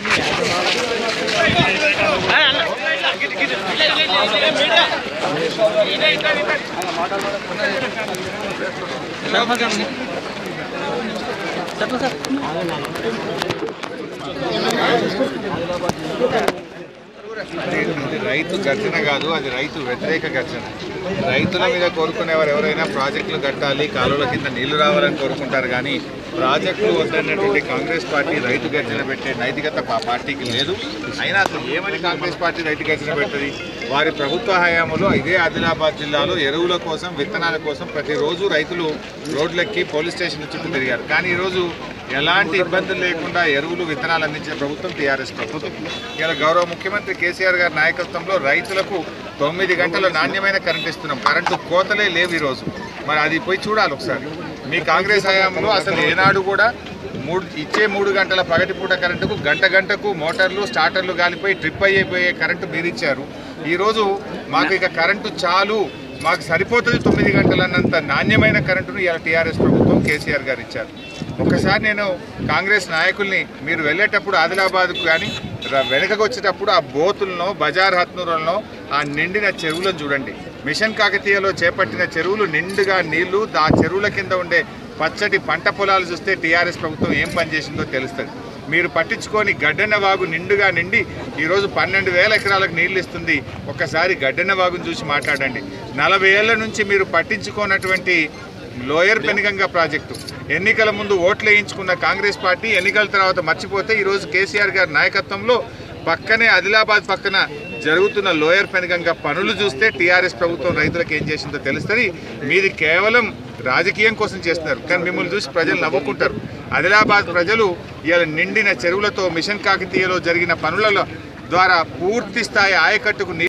అది రైతు గర్జన కాదు అది రైతు వ్యతిరేక గర్జన రైతుల మీద కోరుకునేవారు ఎవరైనా ప్రాజెక్టులు కట్టాలి కాలువల కింద నీళ్లు రావాలని కోరుకుంటారు కానీ ప్రాజెక్టులు వద్దన్నటువంటి కాంగ్రెస్ పార్టీ రైతు గర్జన పెట్టే నైతికత పా- పార్టీకి లేదు అయినా అసలు ఏమని కాంగ్రెస్ పార్టీ రైతు గర్జన పెడుతుంది వారి ప్రభుత్వ హయాంలో ఇదే ఆదిలాబాద్ జిల్లాలో ఎరువుల కోసం విత్తనాల కోసం ప్రతిరోజు రైతులు రోడ్లెక్కి పోలీస్ స్టేషన్ చుట్టూ తిరిగారు కానీ ఈరోజు ఎలాంటి ఇబ్బందులు లేకుండా ఎరువులు విత్తనాలు అందించే ప్రభుత్వం టీఆర్ఎస్ ప్రభుత్వం ఇలా గౌరవ ముఖ్యమంత్రి కేసీఆర్ గారి నాయకత్వంలో రైతులకు తొమ్మిది గంటల నాణ్యమైన కరెంట్ ఇస్తున్నాం కరెంటు కోతలే లేవు ఈరోజు మరి అది పోయి చూడాలి ఒకసారి మీ కాంగ్రెస్ హయాంలో అసలు ఏనాడు కూడా మూడు ఇచ్చే మూడు గంటల పగటిపూట కరెంటుకు గంట గంటకు మోటార్లు స్టార్టర్లు గాలిపోయి ట్రిప్ అయిపోయే కరెంటు మీరు ఇచ్చారు ఈరోజు మాకు ఇక కరెంటు చాలు మాకు సరిపోతుంది తొమ్మిది గంటలన్నంత నాణ్యమైన కరెంటును ఇలా టీఆర్ఎస్ ప్రభుత్వం కేసీఆర్ గారు ఇచ్చారు ఒకసారి నేను కాంగ్రెస్ నాయకుల్ని మీరు వెళ్ళేటప్పుడు ఆదిలాబాద్కు కానీ ర- వెనకకు వచ్చేటప్పుడు ఆ బోతులను బజార్ హత్నూరులను ఆ నిండిన చెరువులను చూడండి మిషన్ కాకతీయలో చేపట్టిన చెరువులు నిండుగా నీళ్లు ఆ చెరువుల కింద ఉండే పచ్చటి పంట పొలాలు చూస్తే టీఆర్ఎస్ ప్రభుత్వం ఏం పనిచేసిందో తెలుస్తుంది మీరు పట్టించుకొని గడ్డెన్న వాగు నిండుగా నిండి ఈరోజు పన్నెండు వేల ఎకరాలకు నీళ్లు ఇస్తుంది ఒక్కసారి గడ్డెన్న వాగును చూసి మాట్లాడండి నలభై ఏళ్ల నుంచి మీరు పట్టించుకోనటువంటి లోయర్ పెనుగంగ ప్రాజెక్టు ఎన్నికల ముందు ఓట్లు వేయించుకున్న కాంగ్రెస్ పార్టీ ఎన్నికల తర్వాత మర్చిపోతే ఈరోజు కేసీఆర్ గారి నాయకత్వంలో పక్కనే ఆదిలాబాద్ పక్కన జరుగుతున్న లోయర్ పెనుగంగ పనులు చూస్తే టీఆర్ఎస్ ప్రభుత్వం రైతులకు ఏం చేసిందో తెలుస్తుంది మీది కేవలం రాజకీయం కోసం చేస్తున్నారు కానీ మిమ్మల్ని చూసి ప్రజలు నవ్వుకుంటారు ఆదిలాబాద్ ప్రజలు ఇవాళ నిండిన చెరువులతో మిషన్ కాకతీయలో జరిగిన పనుల ద్వారా పూర్తి స్థాయి ఆయకట్టుకు నీరు